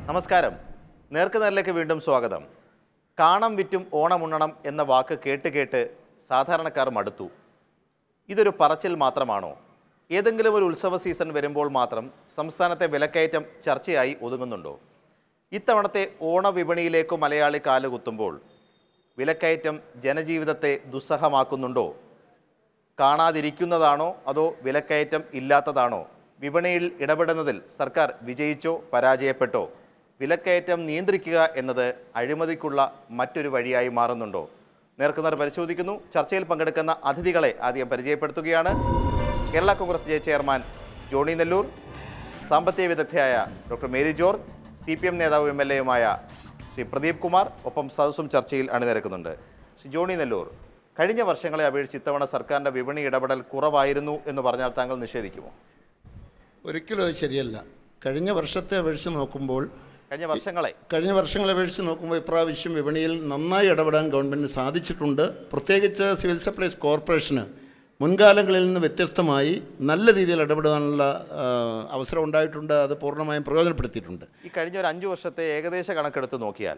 നമസ്കാരം നേർക്കുനേരിലേക്ക് വീണ്ടും സ്വാഗതം കാണം വിറ്റും ഓണമുണ്ണണം എന്ന വാക്ക് കേട്ട് കേട്ട് സാധാരണക്കാർ മടുത്തു ഇതൊരു പറച്ചിൽ മാത്രമാണോ ഏതെങ്കിലും ഒരു ഉത്സവ സീസൺ വരുമ്പോൾ മാത്രം സംസ്ഥാനത്തെ വിലക്കയറ്റം ചർച്ചയായി ഒതുങ്ങുന്നുണ്ടോ ഇത്തവണത്തെ ഓണവിപണിയിലേക്കു മലയാളി കാലുകുത്തുമ്പോൾ വിലക്കയറ്റം ജനജീവിതത്തെ ദുസ്സഹമാക്കുന്നുണ്ടോ കാണാതിരിക്കുന്നതാണോ അതോ വിലക്കയറ്റം ഇല്ലാത്തതാണോ വിപണിയിൽ ഇടപെടുന്നതിൽ സർക്കാർ വിജയിച്ചോ പരാജയപ്പെട്ടോ വിലക്കയറ്റം നിയന്ത്രിക്കുക എന്നത് അഴിമതിക്കുള്ള മറ്റൊരു വഴിയായി മാറുന്നുണ്ടോ നേർക്കുനേർ പരിശോധിക്കുന്നു ചർച്ചയിൽ പങ്കെടുക്കുന്ന അതിഥികളെ ആദ്യം പരിചയപ്പെടുത്തുകയാണ് കേരള കോൺഗ്രസ് ജെ ചെയർമാൻ ജോണി നെല്ലൂർ സാമ്പത്തിക വിദഗ്ധയായ doctor Mary George C P M നേതാവ് എം എൽ എയുമായ ശ്രീ പ്രദീപ് കുമാർ ഒപ്പം സദസ്സും ചർച്ചയിൽ അണിനിരക്കുന്നുണ്ട് ശ്രീ ജോണി നെല്ലൂർ കഴിഞ്ഞ വർഷങ്ങളെ അപേക്ഷിച്ച് ഇത്തവണ സർക്കാരിൻ്റെ വിപണി ഇടപെടൽ കുറവായിരുന്നു എന്ന് പറഞ്ഞാൽ താങ്കൾ നിഷേധിക്കുമോ ഒരിക്കലും അത് ശരിയല്ല കഴിഞ്ഞ വർഷത്തെ അപേക്ഷിച്ച് നോക്കുമ്പോൾ കഴിഞ്ഞ വർഷങ്ങളെ കഴിഞ്ഞ വർഷങ്ങളെ അപേക്ഷിച്ച് നോക്കുമ്പോൾ ഇപ്രാവശ്യം വിപണിയിൽ നന്നായി ഇടപെടാൻ ഗവൺമെൻറ്റിന് സാധിച്ചിട്ടുണ്ട് പ്രത്യേകിച്ച് സിവിൽ സപ്ലൈസ് കോർപ്പറേഷന് മുൻകാലങ്ങളിൽ നിന്ന് വ്യത്യസ്തമായി നല്ല രീതിയിൽ ഇടപെടാനുള്ള ആ, അവസരം ഉണ്ടായിട്ടുണ്ട് അത് പൂർണ്ണമായും പ്രയോജനപ്പെടുത്തിയിട്ടുണ്ട് ഈ കഴിഞ്ഞ ഒരു അഞ്ചു വർഷത്തെ ഏകദേശ കണക്കെടുത്ത് നോക്കിയാൽ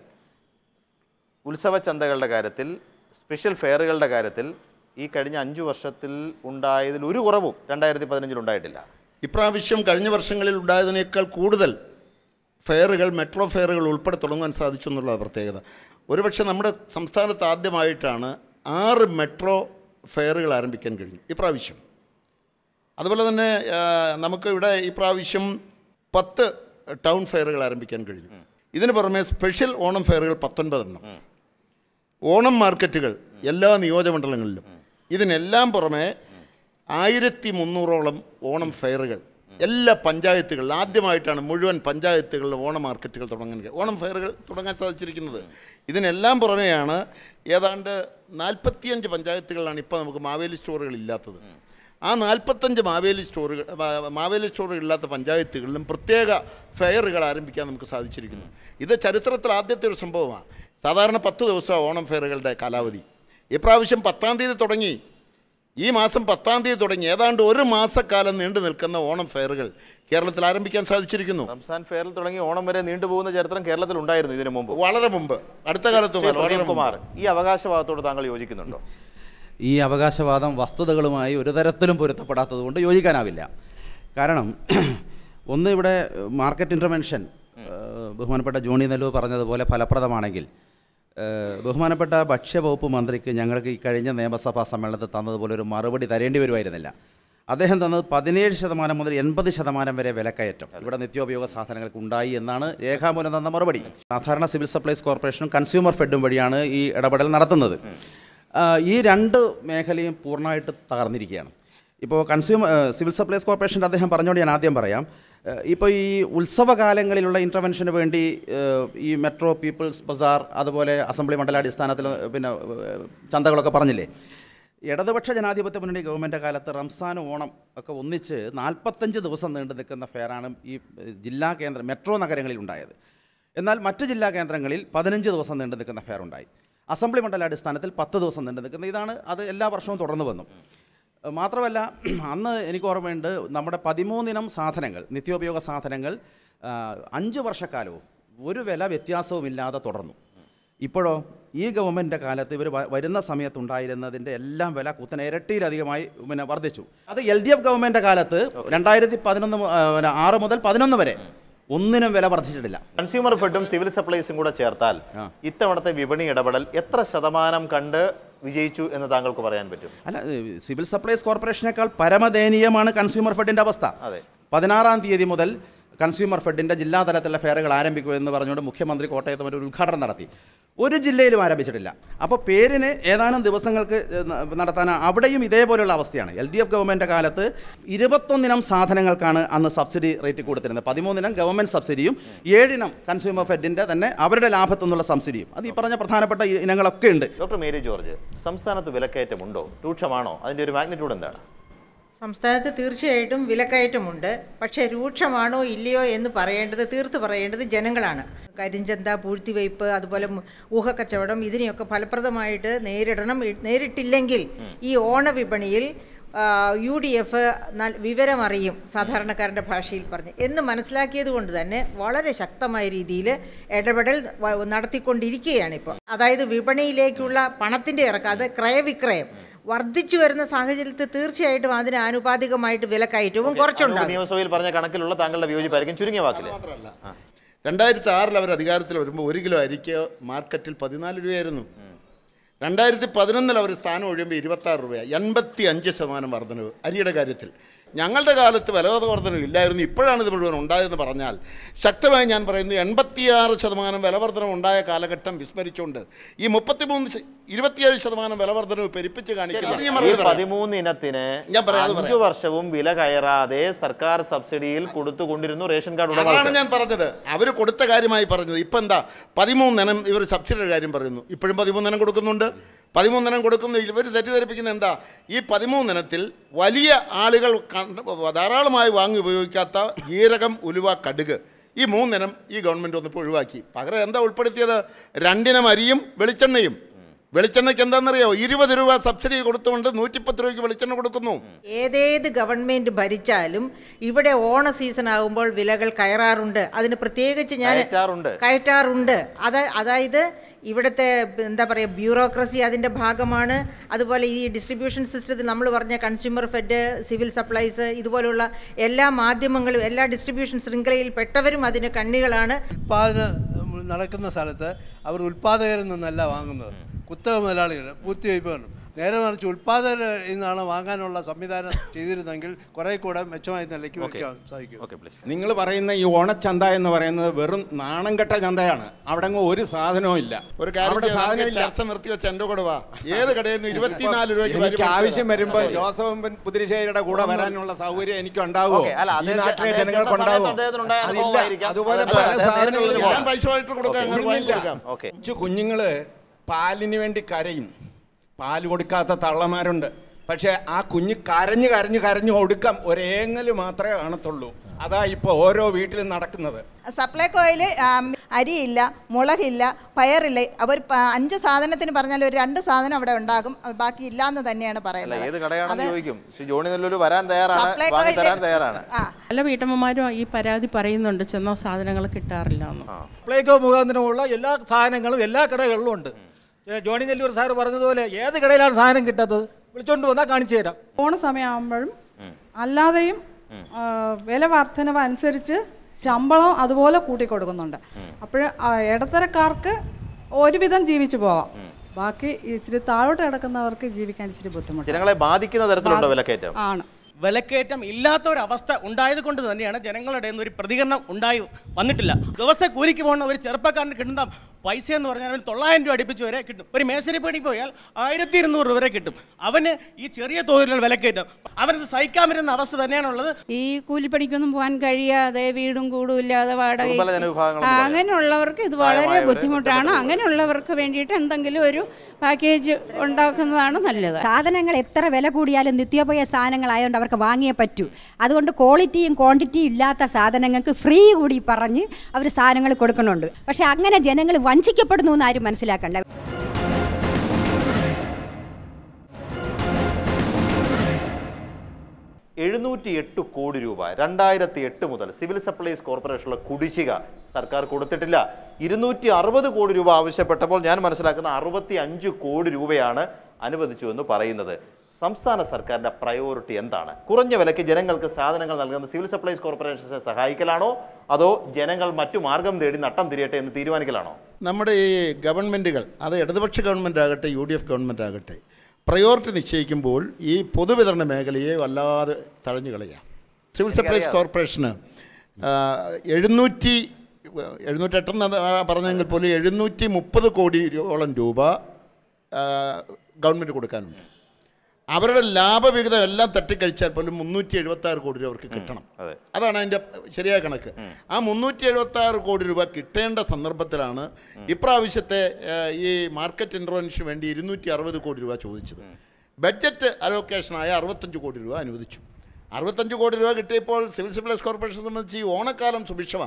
ഉത്സവ ചന്തകളുടെ കാര്യത്തിൽ സ്പെഷ്യൽ ഫെയറുകളുടെ കാര്യത്തിൽ ഈ കഴിഞ്ഞ അഞ്ചു വർഷത്തിൽ ഉണ്ടായതിൽ ഒരു കുറവും രണ്ടായിരത്തി പതിനഞ്ചിൽ ഉണ്ടായിട്ടില്ല ഇപ്രാവശ്യം കഴിഞ്ഞ വർഷങ്ങളിൽ ഉണ്ടായതിനേക്കാൾ കൂടുതൽ ഫെയറുകൾ മെട്രോ ഫെയറുകൾ ഉൾപ്പെടെ തുടങ്ങാൻ സാധിച്ചു എന്നുള്ള പ്രത്യേകത ഒരുപക്ഷെ നമ്മുടെ സംസ്ഥാനത്ത് ആദ്യമായിട്ടാണ് ആറ് മെട്രോ ഫെയറുകൾ ആരംഭിക്കാൻ കഴിഞ്ഞു ഇപ്രാവശ്യം അതുപോലെ തന്നെ ആ, നമുക്ക് ഇവിടെ ഇപ്രാവശ്യം പത്ത് ടൗൺ ഫെയറുകൾ ആരംഭിക്കാൻ കഴിഞ്ഞു ഇതിന് പുറമെ സ്പെഷ്യൽ ഓണം ഫെയറുകൾ പത്തൊൻപതെണ്ണം ഓണം മാർക്കറ്റുകൾ എല്ലാ നിയോജകമണ്ഡലങ്ങളിലും ഇതിനെല്ലാം പുറമെ ആയിരത്തി മുന്നൂറോളം ഓണം ഫെയറുകൾ എല്ലാ പഞ്ചായത്തുകളിലും ആദ്യമായിട്ടാണ് മുഴുവൻ പഞ്ചായത്തുകളിലും ഓണം മാർക്കറ്റുകൾ തുടങ്ങാൻ കഴി- ഓണം ഫെയറുകൾ തുടങ്ങാൻ സാധിച്ചിരിക്കുന്നത് ഇതിനെല്ലാം പുറമെയാണ് ഏതാണ്ട് നാൽപ്പത്തിയഞ്ച് പഞ്ചായത്തുകളിലാണ് ഇപ്പോൾ നമുക്ക് മാവേലി സ്റ്റോറുകൾ ഇല്ലാത്തത് ആ നാൽപ്പത്തഞ്ച് മാവേലി സ്റ്റോറുകൾ മാ- മാവേലി സ്റ്റോറുകൾ ഇല്ലാത്ത പഞ്ചായത്തുകളിലും പ്രത്യേക ഫെയറുകൾ ആരംഭിക്കാൻ നമുക്ക് സാധിച്ചിരിക്കുന്നു ഇത് ചരിത്രത്തിൽ ആദ്യത്തെ ഒരു സംഭവമാണ് സാധാരണ പത്ത് ദിവസം ഓണം ഫെയറുകളുടെ കാലാവധി ഇപ്രാവശ്യം പത്താം തീയതി തുടങ്ങി ഈ മാസം പത്താം തീയതി തുടങ്ങി ഏതാണ്ട് ഒരു മാസക്കാലം നീണ്ടു നിൽക്കുന്ന ഓണം ഫെയറുകൾ കേരളത്തിൽ ആരംഭിക്കാൻ സാധിച്ചിരിക്കുന്നു റംസാൻ ഫെയറിൽ തുടങ്ങി ഓണം വരെ നീണ്ടുപോകുന്ന ചരിത്രം കേരളത്തിൽ ഉണ്ടായിരുന്നു ഇതിനു മുമ്പ് വളരെ മുമ്പ് അടുത്ത കാലത്ത് ശ്രീ വളരെ പ്രദീപ് മുമ്പ്. കുമാർ ഈ അവകാശവാദത്തോട് താങ്കൾ യോജിക്കുന്നുണ്ടോ ഈ അവകാശവാദം വസ്തുതകളുമായി ഒരു തരത്തിലും പൊരുത്തപ്പെടാത്തതുകൊണ്ട് യോജിക്കാനാവില്ല കാരണം ഒന്ന് ഇവിടെ മാർക്കറ്റ് ഇൻ്റർവെൻഷൻ ബഹുമാനപ്പെട്ട ജോണി നെല്ലൂർ പറഞ്ഞതുപോലെ ഫലപ്രദമാണെങ്കിൽ ഏഹ്, ബഹുമാനപ്പെട്ട ഭക്ഷ്യവകുപ്പ് മന്ത്രിക്ക് ഞങ്ങൾക്ക് ഈ കഴിഞ്ഞ നിയമസഭാ സമ്മേളനത്തിൽ തന്നതുപോലെ ഒരു മറുപടി തരേണ്ടി വരുമായിരുന്നില്ല അദ്ദേഹം തന്നത് പതിനേഴ് ശതമാനം മുതൽ എൺപത് ശതമാനം വരെ വിലക്കയറ്റം ഇവിടെ നിത്യോപയോഗ സാധനങ്ങൾക്ക് ഉണ്ടായി എന്നാണ് രേഖാമൂലം തന്ന മറുപടി സാധാരണ സിവിൽ സപ്ലൈസ് കോർപ്പറേഷനും കൺസ്യൂമർ ഫെഡും വഴിയാണ് ഈ ഇടപെടൽ നടത്തുന്നത് ആ, ഈ രണ്ട് മേഖലയും പൂർണ്ണമായിട്ട് തകർന്നിരിക്കുകയാണ് ഇപ്പോൾ കൺസ്യൂമർ സിവിൽ സപ്ലൈസ് കോർപ്പറേഷൻ്റെ അദ്ദേഹം പറഞ്ഞുകൊണ്ട് ഞാൻ ആദ്യം പറയാം ഇപ്പോൾ ഈ ഉത്സവകാലങ്ങളിലുള്ള ഇൻ്റർവെൻഷന് വേണ്ടി ഏഹ്, ഈ മെട്രോ പീപ്പിൾസ് ബസാർ അതുപോലെ അസംബ്ലി മണ്ഡലാടിസ്ഥാനത്തിൽ പിന്നെ ഏഹ്, ചന്തകളൊക്കെ പറഞ്ഞില്ലേ ഇടതുപക്ഷ ജനാധിപത്യ മുന്നണി ഗവൺമെൻറ് കാലത്ത് റംസാൻ ഓണം ഒക്കെ ഒന്നിച്ച് നാൽപ്പത്തഞ്ച് ദിവസം നീണ്ടു നിൽക്കുന്ന ഫെയറാണ് ഈ ഏഹ്, ജില്ലാ കേന്ദ്ര മെട്രോ നഗരങ്ങളിൽ ഉണ്ടായത് എന്നാൽ മറ്റ് ജില്ലാ കേന്ദ്രങ്ങളിൽ പതിനഞ്ച് ദിവസം നീണ്ടു നിൽക്കുന്ന ഫെയർ ഉണ്ടായി അസംബ്ലി മണ്ഡലാടിസ്ഥാനത്തിൽ പത്ത് ദിവസം നീണ്ടു നിൽക്കുന്ന ഇതാണ് അത് എല്ലാ വർഷവും തുടർന്ന് വന്നു ഏഹ് മാത്രമല്ല അന്ന് എനിക്ക് ഓർമ്മയുണ്ട് നമ്മുടെ പതിമൂന്നിനം സാധനങ്ങൾ നിത്യോപയോഗ സാധനങ്ങൾ ആ, അഞ്ച് വർഷക്കാലവും ഒരു വില വ്യത്യാസവുമില്ലാതെ തുടർന്നു ഇപ്പോഴോ ഈ ഗവൺമെൻറ്റിൻ്റെ കാലത്ത് ഇവർ വരുന്ന സമയത്തുണ്ടായിരുന്നതിൻ്റെ എല്ലാം വില കുത്തനെ ഇരട്ടിയിലധികമായി പിന്നെ വർദ്ധിച്ചു അത് എൽ ഡി എഫ് ഗവൺമെൻറ് കാലത്ത് രണ്ടായിരത്തി പതിനൊന്ന് മു- ആ, പിന്നെ ആറ് മുതൽ പതിനൊന്ന് വരെ ഒന്നിനും വില വർദ്ധിച്ചിട്ടില്ല കൺസ്യൂമർ ഫെഡും സിവിൽ സപ്ലൈസും കൂടെ ചേർത്താൽ ആ. ഇത്തവണത്തെ വിപണി ഇടപെടൽ എത്ര ശതമാനം കണ്ട് വിജയിച്ചു എന്ന് താങ്കൾക്ക് പറയാൻ പറ്റും അല്ല ഏഹ് സിവിൽ സപ്ലൈസ് കോർപ്പറേഷനേക്കാൾ പരമദയനീയമാണ് കൺസ്യൂമർ ഫെഡിൻ്റെ അവസ്ഥ അതെ പതിനാറാം തീയതി മുതൽ കൺസ്യൂമർ ഫെഡിൻ്റെ ജില്ലാതലത്തിലുള്ള ഫെയറുകൾ ആരംഭിക്കുമെന്ന് പറഞ്ഞുകൊണ്ട് മുഖ്യമന്ത്രി കോട്ടയത്ത് ഒരു ഉദ്ഘാടനം നടത്തി ഒരു ജില്ലയിലും ആരംഭിച്ചിട്ടില്ല അപ്പോൾ പേരിന് ഏതാനും ദിവസങ്ങൾക്ക് ഏഹ്, ന- നടത്താൻ അവിടെയും ഇതേപോലെയുള്ള അവസ്ഥയാണ് എൽ ഡി എഫ് ഗവൺമെൻറ് കാലത്ത് ഇരുപത്തൊന്നിനം സാധനങ്ങൾക്കാണ് അന്ന് സബ്സിഡി റേറ്റ് കൊടുത്തിരുന്നത് പതിമൂന്നിനം ഗവൺമെൻറ് സബ്സിഡിയും ഏഴിനം കൺസ്യൂമർ ഫെഡിൻ്റെ തന്നെ അവരുടെ ലാഭത്തു നിന്നുള്ള സബ്സിഡിയും അത് ഈ പറഞ്ഞ പ്രധാനപ്പെട്ട ഇ- ഇനങ്ങളൊക്കെ ഉണ്ട് ഡോക്ടർ മേരി ജോർജ് സംസ്ഥാനത്ത് വിലക്കയറ്റമുണ്ടോ രൂക്ഷമാണോ അതിന്റെ ഒരു മാഗ്നിറ്റ്യൂഡ് എന്താണ് സംസ്ഥാനത്ത് തീർച്ചയായിട്ടും വിലക്കയറ്റമുണ്ട് പക്ഷേ രൂക്ഷമാണോ ഇല്ലയോ എന്ന് പറയേണ്ടത് തീർത്ത് പറയേണ്ടത് ജനങ്ങളാണ് കരിഞ്ചന്ത പൂഴ്ത്തിവയ്പ് അതുപോലെ മു- ഊഹക്കച്ചവടം ഇതിനെയൊക്കെ ഫലപ്രദമായിട്ട് നേരിടണം ഇ- നേരിട്ടില്ലെങ്കിൽ ഈ ഓണവിപണിയിൽ യു ഡി എഫ് വിവരമറിയും സാധാരണക്കാരൻ്റെ ഭാഷയിൽ പറഞ്ഞ് എന്ന് മനസ്സിലാക്കിയത് കൊണ്ട് തന്നെ വളരെ ശക്തമായ രീതിയിൽ ഇടപെടൽ വ- നടത്തിക്കൊണ്ടിരിക്കുകയാണ് ഇപ്പോൾ അതായത് വിപണിയിലേക്കുള്ള പണത്തിൻ്റെ ഇറക്കം അത് ക്രയവിക്രയം വർദ്ധിച്ചു വരുന്ന സാഹചര്യത്തിൽ തീർച്ചയായിട്ടും അതിന് ആനുപാതികമായിട്ട് വിലക്കയറ്റവും കുറച്ചുണ്ടാകും നിയമസഭയിൽ പറഞ്ഞ കണക്കിലുള്ള താങ്കളുടെ വിയോജിപ്പായിരിക്കും ചുരുങ്ങിയ വാക്കിൽ മാത്രമല്ല രണ്ടായിരത്തി ആറിൽ അവർ അധികാരത്തിൽ വരുമ്പോൾ ഒരു കിലോ അരിക്ക് മാർക്കറ്റിൽ പതിനാല് രൂപയായിരുന്നു രണ്ടായിരത്തി പതിനൊന്നിൽ അവർ സ്ഥാനം ഒഴിയുമ്പോൾ ഇരുപത്താറ് രൂപ എൺപത്തി അഞ്ച് ശതമാനം വർധനവ് അരിയുടെ കാര്യത്തിൽ ഞങ്ങളുടെ കാലത്ത് വില വർധനവ് ഇല്ലായിരുന്നു ഇപ്പോഴാണ് ഇത് മുഴുവൻ ഉണ്ടായതെന്ന് പറഞ്ഞാൽ ശക്തമായി ഞാൻ പറയുന്നു എൺപത്തിയാറ് ശതമാനം വില വർധനവ് ഉണ്ടായ കാലഘട്ടം വിസ്മരിച്ചുകൊണ്ട് ഈ മുപ്പത്തിമൂന്ന് ശ- ഇരുപത്തിയേഴ് ശതമാനം വില വർധനവ് പെരുപ്പിച്ച് കാണിക്കില്ല ഇത് ഞാൻ ഈ മറുപടി പറയാം. പതിമൂന്ന് ഇനത്തിന് ഞാൻ പറയാം, അത് അഞ്ചു വർഷവും വില കയറാതെ സർക്കാർ സബ്സിഡിയിൽ കൊടുത്തുകൊണ്ടിരുന്നു റേഷൻ കാർഡ് അതാണ് ഉടമകൾക്ക് ഞാൻ പറഞ്ഞത് അവർ കൊടുത്ത കാര്യമായി പറഞ്ഞത് ഇപ്പം എന്താ പതിമൂന്നെണ്ണം ഇവർ സബ്സിഡിയുടെ കാര്യം പറയുന്നു ഇപ്പോഴും പതിമൂന്നെണ്ണം കൊടുക്കുന്നുണ്ട് പതിമൂന്നെണ്ണം കൊടുക്കുന്ന ഇവർ തെറ്റിദ്ധരിപ്പിക്കുന്ന എന്താ ഈ പതിമൂന്നെണ്ണത്തിൽ വലിയ ആളുകൾ കണ്ട് ധാരാളമായി വാങ്ങി ഉപയോഗിക്കാത്ത ജീരകം ഉലുവ കടുക് ഈ മൂന്നിനം ഈ ഗവൺമെൻറ് ഒന്നിപ്പോൾ ഒഴിവാക്കി പകരം എന്താ ഉൾപ്പെടുത്തിയത് രണ്ടിനം അരിയും വെളിച്ചെണ്ണയും വെളിച്ചെണ്ണയ്ക്ക് എന്താണെന്നറിയോ ഇരുപത് രൂപ സബ്സിഡി കൊടുത്തുകൊണ്ട് നൂറ്റിപ്പത്ത് രൂപയ്ക്ക് വെളിച്ചെണ്ണ കൊടുക്കുന്നു ഏതേത് ഗവൺമെന്റ് ഭരിച്ചാലും ഇവിടെ ഓണ സീസൺ ആകുമ്പോൾ വിലകൾ കയറാറുണ്ട് അതിന് പ്രത്യേകിച്ച് ഞാൻ കയറ്റാറുണ്ട്. കയറ്റാറുണ്ട് അത് അതായത് ഇവിടുത്തെ എന്താ പറയുക ബ്യൂറോക്രസി അതിൻ്റെ ഭാഗമാണ് അതുപോലെ ഈ ഡിസ്ട്രിബ്യൂഷൻ സിസ്റ്റത്തിൽ നമ്മൾ പറഞ്ഞ കൺസ്യൂമർ ഫെഡ് സിവിൽ സപ്ലൈസ് ഇതുപോലുള്ള എല്ലാ മാധ്യമങ്ങളും എല്ലാ ഡിസ്ട്രിബ്യൂഷൻ ശൃംഖലയിൽ പെട്ടവരും അതിന് കണ്ണികളാണ് ഉൽപ്പാദനം നടക്കുന്ന സ്ഥലത്ത് അവർ ഉൽപ്പാദകരിൽ നിന്നല്ല വാങ്ങുന്നത് കുത്തക മുതലാളികൾ പൂർത്തിവയ്പ്പുകൾ നേരെ മറിച്ച് ഉൽപ്പാദകരിൽ നിന്നാണ് വാങ്ങാനുള്ള സംവിധാനം ചെയ്തിരുന്നെങ്കിൽ കുറേ കൂടെ മെച്ചമായ നിലയ്ക്ക് വയ്ക്കാൻ സാധിക്കും ഓക്കെ പ്ലീസ് നിങ്ങൾ പറയുന്ന ഈ ഓണച്ചന്ത എന്ന് പറയുന്നത് വെറും നാണം കെട്ട ചന്തയാണ് അവിടെ അങ്ങ് ഒരു സാധനവും ഇല്ല ഒരു കാര്യം അവിടെ ചെയ്യാം, നമുക്ക് സാധനമില്ല ചർച്ച നിർത്തി വെച്ച് എൻ്റെ കൂടെ വാ ഏത് കടയിൽ നിന്ന് ഇരുപത്തിനാല് രൂപയ്ക്ക് എനിക്ക് പരിപാടി ആവശ്യം തരാം. വരുമ്പോൾ ജോസഫ് പുതിരിശ്ശേരിയുടെ കൂടെ വരാനുള്ള സൗകര്യം എനിക്ക് ഉണ്ടാവുമോ ഓക്കേ, അല്ല, ഈ അദ്ദേഹത്തെ- നാട്ടിലെ അദ്ദേഹത്തിന്റെ ജനങ്ങൾക്ക് ഉണ്ടാവുമോ സമയത്ത് അദ്ദേഹത്തിനുണ്ടായ അതില്ല അനുഭവമായിരിക്കാം. അതുപോലെ അതെ, പല അദ്ദേഹത്തിന് സാധനങ്ങളും നേരിട്ട് ഞാൻ പൈസ ആയിട്ട് കൊടുക്കാം അങ്ങനെ വാങ്ങി കൊടുക്കാം ഓക്കെ കൊച്ചു കുഞ്ഞുങ്ങള് പാലിന് വേണ്ടി കരയും പാല് കൊടുക്കാത്ത തള്ളമാരുണ്ട് പക്ഷേ ആ കുഞ്ഞ് കരഞ്ഞ് കരഞ്ഞ് കരഞ്ഞ് ഒടുക്കം ഒരേങ്ങല് മാത്രമേ കാണത്തുള്ളൂ അതാ ഇപ്പോൾ ഓരോ വീട്ടിലും നടക്കുന്നത് സപ്ലൈകോയിൽ അരിയില്ല മുളകില്ല പയറില്ല അവർ പ- അഞ്ച് സാധനത്തിന് പറഞ്ഞാൽ ഒരു രണ്ട് സാധനം അവിടെ ഉണ്ടാകും ബാക്കി ഇല്ലാന്ന് തന്നെയാണ് അല്ല പറയുന്നത് ഏത് കടയാണെന്ന് അത് ചോദിക്കും ശ്രീ ജോണി നെല്ലൂർ വരാൻ തയ്യാറാണ് സപ്ലൈകോയിലെ- വാങ്ങി തരാൻ തയ്യാറാണ് ആ പല വീട്ടമ്മമാരും ഈ പരാതി പറയുന്നുണ്ട് ചെന്ന സാധനങ്ങൾ കിട്ടാറില്ല എന്ന് സപ്ലൈകോ മുഖാന്തരമുള്ള എല്ലാ സാധനങ്ങളും എല്ലാ കടകളിലും ഉണ്ട് ഏ, ജോണി നെല്ലൂർ സാർ പറഞ്ഞതുപോലെ ഏത് കടയിലാണ് സാധനം കിട്ടാത്തത് വിളിച്ചോണ്ട് വന്നാൽ കാണിച്ചു തരാം ഓണസമയമാകുമ്പോഴും അല്ലാതെയും ആ, വില വർധനവ് അനുസരിച്ച് ശമ്പളം അതുപോലെ കൂട്ടിക്കൊടുക്കുന്നുണ്ട് അപ്പോൾ ഇടത്തരക്കാർക്ക് ഒരുവിധം ജീവിച്ചു പോവാം ബാക്കി ഇച്ചിരി താഴോട്ട് കിടക്കുന്നവർക്ക് ജീവിക്കാൻ ഇച്ചിരി ബുദ്ധിമുട്ട് ജനങ്ങളെ ബാധിക്കുന്ന തരത്തിലുണ്ടോ വിലക്കയറ്റം ആണ് വിലക്കയറ്റം ഇല്ലാത്ത ഒരു അവസ്ഥ ഉണ്ടായത് കൊണ്ട് തന്നെയാണ് ജനങ്ങളുടെ നിന്ന് ഒരു പ്രതികരണം ഉണ്ടായി വന്നിട്ടില്ല ദിവസം കൂലിക്ക് പോകുന്ന ഒരു ചെറുപ്പക്കാരന് കിട്ടുന്ന പൈസ എന്ന് പറഞ്ഞാൽ അവന് തൊള്ളായിരം രൂപ അടുപ്പിച്ച് വരെ കിട്ടും ഒരു മേശരി പണി പോയാൽ ആയിരത്തി ഇരുന്നൂറ് രൂപ വരെ കിട്ടും അവന് ഈ ചെറിയ തോതിലുള്ള വിലക്കയറ്റം അവനത് സഹിക്കാൻ പറ്റുന്ന അവസ്ഥ തന്നെയാണുള്ളത് ഈ കൂലിപ്പണിക്കൊന്നും പോകാൻ കഴിയാതെ വീടും കൂടും ഇല്ലാതെ വാടക ദുർബല ജനവിഭാഗങ്ങൾ ആ, അങ്ങനെയുള്ളവർക്ക് ഇത് വളരെ പ്രായമായവര്, ബുദ്ധിമുട്ടാണ് ഒറ്റപ്പെട്ടു അങ്ങനെയുള്ളവർക്ക് വേണ്ടിയിട്ട് എന്തെങ്കിലും ഒരു പാക്കേജ് ഉണ്ടാക്കുന്നതാണ് നല്ലത് സാധനങ്ങൾ എത്ര വില കൂടിയാലും നിത്യോപയോഗ സാധനങ്ങളായതുകൊണ്ട് അവർക്ക് വാങ്ങിയേ പറ്റൂ അതുകൊണ്ട് ക്വാളിറ്റിയും ക്വാണ്ടിറ്റിയും ഇല്ലാത്ത സാധനങ്ങൾക്ക് ഫ്രീ കൂടി പറഞ്ഞ് അവർ സാധനങ്ങൾ കൊടുക്കുന്നുണ്ട് പക്ഷെ അങ്ങനെ ജനങ്ങൾ വഞ്ചിക്കപ്പെടുന്നു എന്ന് ആരും മനസ്സിലാക്കണ്ട എഴുന്നൂറ്റി എട്ട് കോടി രൂപ രണ്ടായിരത്തി എട്ട് മുതൽ സിവിൽ സപ്ലൈസ് കോർപ്പറേഷനുള്ള കുടിശ്ശിക സർക്കാർ കൊടുത്തിട്ടില്ല ഇരുന്നൂറ്റി അറുപത് കോടി രൂപ ആവശ്യപ്പെട്ടപ്പോൾ ഞാൻ മനസ്സിലാക്കുന്ന അറുപത്തി അഞ്ച് കോടി രൂപയാണ് അനുവദിച്ചു എന്ന് പറയുന്നത് സംസ്ഥാന സർക്കാരിന്റെ പ്രയോറിറ്റി എന്താണ് കുറഞ്ഞ വിലയ്ക്ക് ജനങ്ങൾക്ക് സാധനങ്ങൾ നൽകുന്ന സിവിൽ സപ്ലൈസ് കോർപ്പറേഷനെ സഹായിക്കലാണോ അതോ ജനങ്ങൾ മറ്റു മാർഗം തേടി നട്ടം തിരിയട്ടെ എന്ന് തീരുമാനിക്കലാണോ നമ്മുടെ ഈ ഗവൺമെൻറ്റുകൾ അത് ഇടതുപക്ഷ ഗവൺമെൻറ് ആകട്ടെ യു ഡി എഫ് ഗവൺമെൻറ് ആകട്ടെ പ്രയോറിറ്റി നിശ്ചയിക്കുമ്പോൾ ഈ പൊതുവിതരണ മേഖലയെ വല്ലാതെ തഴഞ്ഞു കളയുക സിവിൽ സപ്ലൈസ് കോർപ്പറേഷന് എഴുന്നൂറ്റി എഴുന്നൂറ്റെട്ടെന്ന് പറഞ്ഞെങ്കിൽ പോലും എഴുന്നൂറ്റി മുപ്പത് കോടിയോളം രൂപ ഗവൺമെൻറ് കൊടുക്കാനുണ്ട് അവരുടെ ലാഭവിഹിതം എല്ലാം തട്ടിക്കഴിച്ചാൽ പോലും മുന്നൂറ്റി എഴുപത്തി ആറ് കോടി രൂപ അവർക്ക് കിട്ടണം അതെ അതാണ് അതിൻ്റെ ശരിയായ കണക്ക് ആ മുന്നൂറ്റി എഴുപത്തി ആറ് കോടി രൂപ കിട്ടേണ്ട സന്ദർഭത്തിലാണ് ഇപ്രാവശ്യത്തെ ഏഹ്, ഈ മാർക്കറ്റ് ഇൻ്റർവെൻഷന് വേണ്ടി ഇരുന്നൂറ്റി അറുപത് കോടി രൂപ ചോദിച്ചത് ബഡ്ജറ്റ് അലോക്കേഷനായ അറുപത്തഞ്ച് കോടി രൂപ അനുവദിച്ചു അറുപത്തഞ്ച് കോടി രൂപ കിട്ടിയപ്പോൾ സിവിൽ സപ്ലൈസ് കോർപ്പറേഷൻ സംബന്ധിച്ച് ഈ ഓണക്കാലം സുഭിക്ഷമാണ്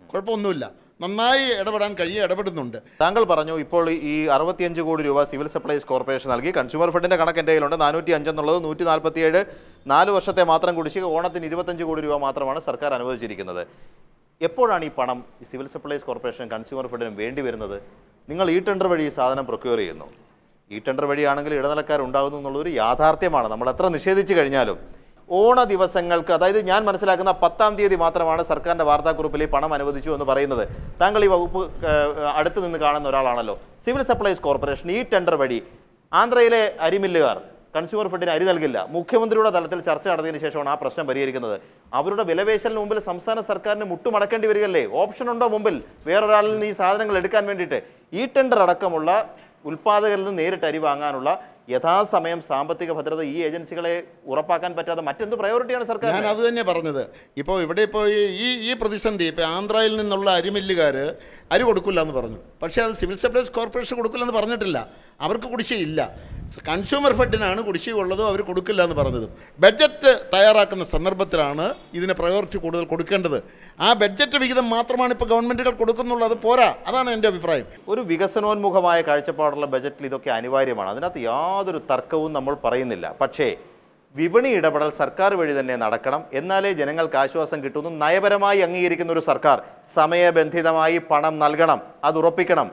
കുഴപ്പമൊന്നുമില്ല നന്നായി ഇടപെടാൻ കഴിയുക ഇടപെടുന്നുണ്ട് താങ്കൾ പറഞ്ഞു ഇപ്പോൾ ഈ അറുപത്തിയഞ്ച് കോടി രൂപ സിവിൽ സപ്ലൈസ് കോർപ്പറേഷൻ നൽകി കൺസ്യൂമർ ഫെഡിന്റെ കണക്ക് എൻ്റെ കയ്യിലുണ്ട് നാനൂറ്റി അഞ്ചെന്നുള്ളത് നൂറ്റി നാൽപ്പത്തിയേഴ് നാല് വർഷത്തെ മാത്രം കുടിശ്ശിക ഓണത്തിന് ഇരുപത്തഞ്ച് കോടി രൂപ മാത്രമാണ് സർക്കാർ അനുവദിച്ചിരിക്കുന്നത് എപ്പോഴാണ് ഈ പണം ഈ സിവിൽ സപ്ലൈസ് കോർപ്പറേഷൻ കൺസ്യൂമർ ഫെഡിനും വേണ്ടി വരുന്നത് നിങ്ങൾ ഈ ടെൻഡർ വഴി ഈ സാധനം പ്രൊക്യൂർ ചെയ്യുന്നു ഈ ടെൻഡർ വഴിയാണെങ്കിൽ ഇടനിലക്കാർ ഉണ്ടാകുന്നു എന്നുള്ളൊരു യാഥാർത്ഥ്യമാണ് നമ്മൾ എത്ര നിഷേധിച്ചു കഴിഞ്ഞാലും ഓണ ദിവസങ്ങൾക്ക് അതായത് ഞാൻ മനസ്സിലാക്കുന്ന പത്താം തീയതി മാത്രമാണ് സർക്കാരിൻ്റെ വാർത്താക്കുറിപ്പിൽ ഈ പണം അനുവദിച്ചു എന്ന് പറയുന്നത് താങ്കൾ ഈ വകുപ്പ് ഏഹ്, അടുത്ത് നിന്ന് കാണുന്ന ഒരാളാണല്ലോ സിവിൽ സപ്ലൈസ് കോർപ്പറേഷൻ ഈ ടെൻഡർ വഴി ആന്ധ്രയിലെ അരിമില്ലുകാർ കൺസ്യൂമർ ഫെഡിന് അരി നൽകില്ല മുഖ്യമന്ത്രിയുടെ തലത്തിൽ ചർച്ച നടത്തിയതിനു ശേഷമാണ് ആ പ്രശ്നം പരിഹരിക്കുന്നത് അവരുടെ വിലപേശലിന് മുമ്പിൽ സംസ്ഥാന സർക്കാരിന് മുട്ടുമടക്കേണ്ടി വരികയല്ലേ ഓപ്ഷൻ ഉണ്ടോ മുമ്പിൽ വേറൊരാളിൽ നിന്ന് ഈ സാധനങ്ങൾ എടുക്കാൻ വേണ്ടിയിട്ട് ഈ ടെൻഡർ അടക്കമുള്ള ഉൽപ്പാദകരിൽ നിന്ന് നേരിട്ട് അരി വാങ്ങാനുള്ള യഥാസമയം സാമ്പത്തിക ഭദ്രത ഈ ഏജൻസികളെ ഉറപ്പാക്കാൻ പറ്റാതെ മറ്റെന്ത് പ്രയോറിറ്റിയാണ് സർക്കാർ ഞാൻ അത് തന്നെ പറഞ്ഞത് ഇപ്പോൾ ഇവിടെ ഇപ്പോൾ ഈ- ഈ ഈ പ്രതിസന്ധി ഇപ്പോൾ ആന്ധ്രയിൽ നിന്നുള്ള അരിമില്ലുകാർ അരി കൊടുക്കില്ല എന്ന് പറഞ്ഞു പക്ഷേ അത് സിവിൽ സപ്ലൈസ് കോർപ്പറേഷൻ കൊടുക്കില്ലെന്ന് പറഞ്ഞിട്ടില്ല അവർക്ക് കുടിശ്ശികയില്ല കൺസ്യൂമർ ഫെഡിനാണ് കുടിശ്ശിക ഉള്ളതും അവർ കൊടുക്കില്ല എന്ന് പറഞ്ഞതും ബഡ്ജറ്റ് തയ്യാറാക്കുന്ന സന്ദർഭത്തിലാണ് ഇതിന് പ്രയോറിറ്റി കൂടുതൽ കൊടുക്കേണ്ടത് ആ ബഡ്ജറ്റ് വിഹിതം മാത്രമാണ് ഇപ്പോൾ ഗവൺമെൻറ്റുകൾ കൊടുക്കുന്നുള്ളൂ അത് പോരാ അതാണ് എൻ്റെ അഭിപ്രായം ഒരു വികസനോന്മുഖമായ കാഴ്ചപ്പാടുള്ള ബജറ്റിൽ ഇതൊക്കെ അനിവാര്യമാണ് അതിനകത്ത് യാതൊരു തർക്കവും നമ്മൾ പറയുന്നില്ല പക്ഷേ വിപണി ഇടപെടൽ സർക്കാർ വഴി തന്നെ നടക്കണം എന്നാലേ ജനങ്ങൾക്ക് ആശ്വാസം കിട്ടുന്നു നയപരമായി അംഗീകരിക്കുന്ന ഒരു സർക്കാർ സമയബന്ധിതമായി പണം നൽകണം അത് ഉറപ്പിക്കണം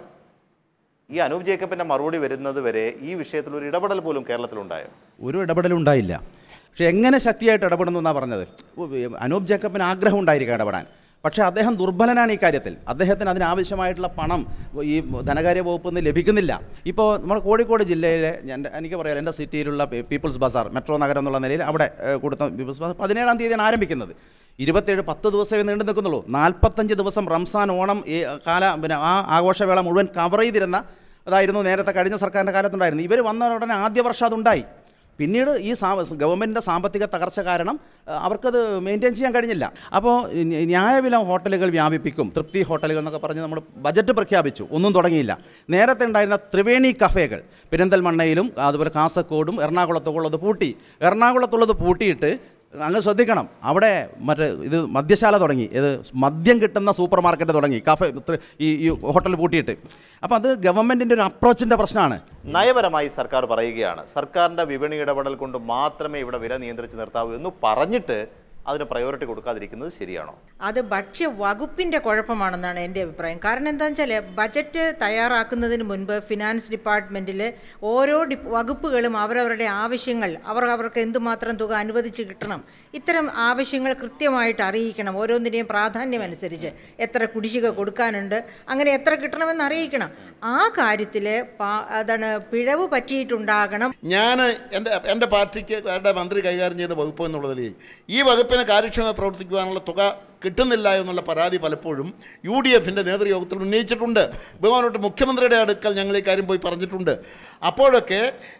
ഈ അനൂപ് ജേക്കബിന്റെ മറുപടി വരുന്നത് വരെ ഈ വിഷയത്തിൽ ഒരു ഇടപെടൽ പോലും കേരളത്തിലുണ്ടായോ ഒരു ഇടപെടലും ഉണ്ടായില്ല പക്ഷേ എങ്ങനെ ശക്തിയായിട്ട് ഇടപെടുന്നു എന്നാണ് പറഞ്ഞത് ഉ- അനൂപ് ജേക്കബിന് ആഗ്രഹം ഉണ്ടായിരിക്കും ഇടപെടാൻ പക്ഷേ അദ്ദേഹം ദുർബലനാണ് ഈ കാര്യത്തിൽ അദ്ദേഹത്തിന് അതിനാവശ്യമായിട്ടുള്ള പണം ഈ ധനകാര്യ വകുപ്പിൽ നിന്ന് ലഭിക്കുന്നില്ല ഇപ്പോൾ നമ്മുടെ കോഴിക്കോട് ജില്ലയിലെ ഞാൻ എനിക്ക് പറയാം എൻ്റെ സിറ്റിയിലുള്ള പീ- പീപ്പിൾസ് ബസാർ മെട്രോ നഗരം എന്നുള്ള നിലയിൽ അവിടെ ഏഹ്, കൊടുത്ത പീപ്പിൾസ് ബസാർ പതിനേഴാം തീയതിയാണ് ആരംഭിക്കുന്നത് ഇരുപത്തേഴ് പത്ത് ദിവസമേ നീണ്ടു നിൽക്കുന്നുള്ളൂ നാൽപ്പത്തഞ്ച് ദിവസം റംസാൻ ഓണം ഈ കാല പിന്നെ ആ ആഘോഷവേള മുഴുവൻ കവർ ചെയ്തിരുന്ന അതായിരുന്നു നേരത്തെ കഴിഞ്ഞ സർക്കാരിൻ്റെ കാലത്തുണ്ടായിരുന്നു ഇവർ വന്ന ഉടനെ ആദ്യ വർഷം അതുണ്ടായി പിന്നീട് ഈ സാ ഗവൺമെൻറ്റിൻ്റെ സാമ്പത്തിക തകർച്ച കാരണം ആ, അവർക്കത് മെയിൻറ്റെയിൻ ചെയ്യാൻ കഴിഞ്ഞില്ല അപ്പോൾ ന്യ- ന്യായവില ഹോട്ടലുകൾ വ്യാപിപ്പിക്കും തൃപ്തി ഹോട്ടലുകൾ എന്നൊക്കെ പറഞ്ഞ് നമ്മൾ ബജറ്റ് പ്രഖ്യാപിച്ചു ഒന്നും തുടങ്ങിയില്ല നേരത്തെ ഉണ്ടായിരുന്ന ത്രിവേണി കഫേകൾ പെരിന്തൽമണ്ണയിലും അതുപോലെ കാസർഗോഡും എറണാകുളത്തൊക്കെ ഉള്ളത് പൂട്ടി എറണാകുളത്തുള്ളത് പൂട്ടിയിട്ട് അങ്ങ് ശ്രദ്ധിക്കണം അവിടെ മറ്റേ ഇത് മദ്യശാല തുടങ്ങി ഇത് മദ്യം കിട്ടുന്ന സൂപ്പർ മാർക്കറ്റ് തുടങ്ങി കഫേ ത്ര- ഈ ഈ ഹോട്ടൽ പൂട്ടിയിട്ട് അപ്പോൾ അത് ഗവൺമെൻറ്റിൻ്റെ ഒരു അപ്രോച്ചിൻ്റെ പ്രശ്നമാണ് നയപരമായി സർക്കാർ പറയുകയാണ് സർക്കാരിൻ്റെ വിപണി ഇടപെടൽ കൊണ്ട് മാത്രമേ ഇവിടെ വില നിയന്ത്രിച്ച് നിർത്താവൂ എന്ന് പറഞ്ഞിട്ട് അതിന് പ്രയോറിറ്റി കൊടുക്കാതിരിക്കുന്നത് ശരിയാണോ അത് ഭക്ഷ്യ വകുപ്പിൻ്റെ കുഴപ്പമാണെന്നാണ് എൻ്റെ അഭിപ്രായം കാരണം എന്താണെന്ന് വെച്ചാൽ ബജറ്റ് തയ്യാറാക്കുന്നതിന് മുൻപ് ഫിനാൻസ് ഡിപ്പാർട്ട്മെൻറ്റിൽ ഓരോ ഡിപ് വകുപ്പുകളും അവരവരുടെ ആവശ്യങ്ങൾ അവർ അവർക്ക് എന്തുമാത്രം തുക അനുവദിച്ച് കിട്ടണം ഇത്തരം ആവശ്യങ്ങൾ കൃത്യമായിട്ട് അറിയിക്കണം ഓരോന്നിൻ്റെയും പ്രാധാന്യം അനുസരിച്ച് എത്ര കുടിശ്ശിക കൊടുക്കാനുണ്ട് അങ്ങനെ എത്ര കിട്ടണമെന്ന് അറിയിക്കണം ആ കാര്യത്തിൽ അതാണ് പിഴവ് പറ്റിയിട്ടുണ്ടാകണം ഞാൻ എൻ്റെ എൻ്റെ പാർട്ടിക്ക് എൻ്റെ മന്ത്രി കൈകാര്യം ചെയ്ത വകുപ്പ് എന്നുള്ളതിൽ ഈ വകുപ്പിന് കാര്യക്ഷമമായി പ്രവർത്തിക്കുവാനുള്ള തുക കിട്ടുന്നില്ല എന്നുള്ള പരാതി പലപ്പോഴും യു ഡി എഫിൻ്റെ നേതൃയോഗത്തിൽ ഉന്നയിച്ചിട്ടുണ്ട് ബഹുമാനോട്ട് മുഖ്യമന്ത്രിയുടെ അടുക്കൽ ഞങ്ങൾ ഈ കാര്യം പോയി പറഞ്ഞിട്ടുണ്ട് അപ്പോഴൊക്കെ